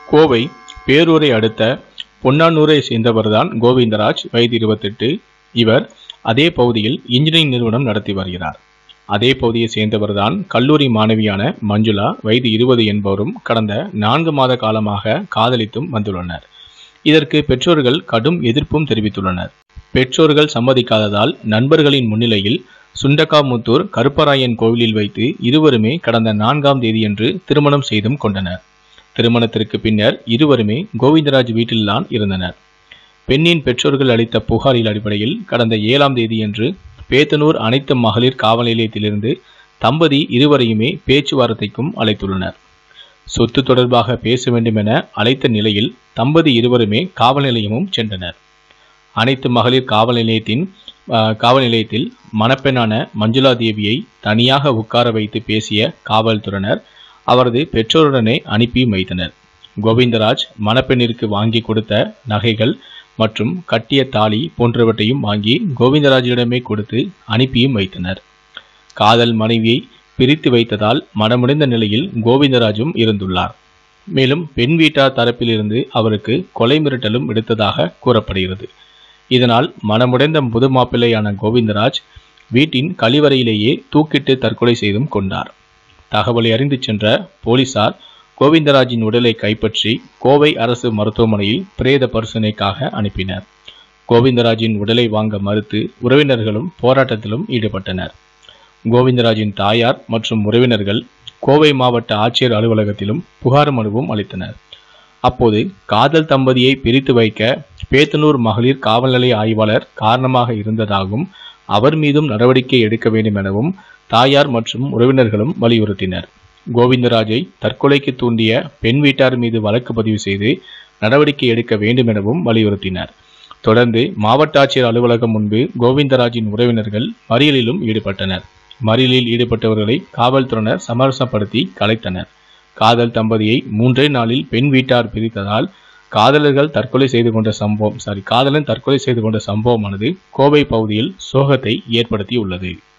கோவை பேரூரை அடுத்த பொன்னானூரை சேர்ந்தவர்தான் கோவிந்தராஜ் வயது இருபத்தெட்டு இவர் அதே பகுதியில் இன்ஜினியரிங் நிறுவனம் நடத்தி வருகிறார் அதே பகுதியை சேர்ந்தவர்தான் கல்லூரி மாணவியான மஞ்சுளா வயது இருபது என்பவரும் கடந்த நான்கு மாத காலமாக காதலித்தும் வந்துள்ளனர் இதற்கு பெற்றோர்கள் கடும் எதிர்ப்பும் தெரிவித்துள்ளனர் பெற்றோர்கள் சம்மதிக்காததால் நண்பர்களின் முன்னிலையில் சுண்டக்காமுத்தூர் கருப்பராயன் கோவிலில் வைத்து இருவருமே கடந்த நான்காம் தேதியன்று திருமணம் செய்தும் கொண்டனர் திருமணத்திற்கு பின்னர் இருவருமே கோவிந்தராஜ் வீட்டில்தான் இருந்தனர் பெண்ணின் பெற்றோர்கள் அளித்த புகாரின் அடிப்படையில் கடந்த ஏழாம் தேதியன்று பேத்தனூர் அனைத்து மகளிர் காவல் நிலையத்திலிருந்து தம்பதி இருவரையுமே பேச்சுவார்த்தைக்கும் அழைத்துள்ளனர் சொத்து தொடர்பாக பேச வேண்டும் என அழைத்த நிலையில் தம்பதி இருவருமே காவல் நிலையமும் சென்றனர் அனைத்து மகளிர் காவல் நிலையத்தின் ஆஹ், காவல் நிலையத்தில் மணப்பெண்ணான மஞ்சுளா தேவியை தனியாக உட்கார வைத்து பேசிய காவல்துறையினர் அவரது பெற்றோருடனே அனுப்பி வைத்தனர் கோவிந்தராஜ் மணப்பெண்ணிற்கு வாங்கி கொடுத்த நகைகள் மற்றும் கட்டிய தாலி போன்றவற்றையும் வாங்கி கோவிந்தராஜிடமே கொடுத்து அனுப்பியும் வைத்தனர் காதல் மனைவியை பிரித்து வைத்ததால் மனமுடைந்த நிலையில் கோவிந்தராஜும் இருந்துள்ளார் மேலும் பெண் வீட்டார் தரப்பிலிருந்து அவருக்கு கொலை மிரட்டலும் விடுத்ததாக கூறப்படுகிறது இதனால் மனமுடைந்த புது மாப்பிள்ளையான கோவிந்தராஜ் வீட்டின் கழிவறையிலேயே தூக்கிட்டு தற்கொலை செய்தும் கொண்டார் தகவலை அறிந்து சென்ற போலீசார் கோவிந்தராஜின் உடலை கைப்பற்றி கோவை அரசு மருத்துவமனையில் பிரேத பரிசோதனைக்காக அனுப்பினர் கோவிந்தராஜின் உடலை வாங்க மறுத்து உறவினர்களும் போராட்டத்திலும் ஈடுபட்டனர் கோவிந்தராஜின் தாயார் மற்றும் உறவினர்கள் கோவை மாவட்ட ஆட்சியர் அலுவலகத்திலும் புகார் மனுவும் அளித்தனர் அப்போது காதல் தம்பதியை பிரித்து வைக்க பேத்தனூர் மகளிர் காவல் நிலைய ஆய்வாளர் காரணமாக இருந்ததாகவும் அவர் மீதும் நடவடிக்கை எடுக்க வேண்டும் எனவும் தாயார் மற்றும் உறவினர்களும் வலியுறுத்தினர் கோவிந்தராஜை தற்கொலைக்கு தூண்டிய பெண் வீட்டார் மீது வழக்கு பதிவு செய்து நடவடிக்கை எடுக்க வேண்டும் எனவும் வலியுறுத்தினர் தொடர்ந்து மாவட்ட ஆட்சியர் அலுவலகம் முன்பு கோவிந்தராஜின் உறவினர்கள் மறியலிலும் ஈடுபட்டனர் மறியலில் ஈடுபட்டவர்களை காவல்துறையினர் சமரசப்படுத்தி கலைத்தனர் காதல் தம்பதியை மூன்றே நாளில் பெண் வீட்டார் பிரித்ததால் காதலர்கள் தற்கொலை செய்து கொண்ட சம்பவம் சாரி காதலன் தற்கொலை செய்து கொண்ட சம்பவமானது கோவை பகுதியில் சோகத்தை ஏற்படுத்தியுள்ளது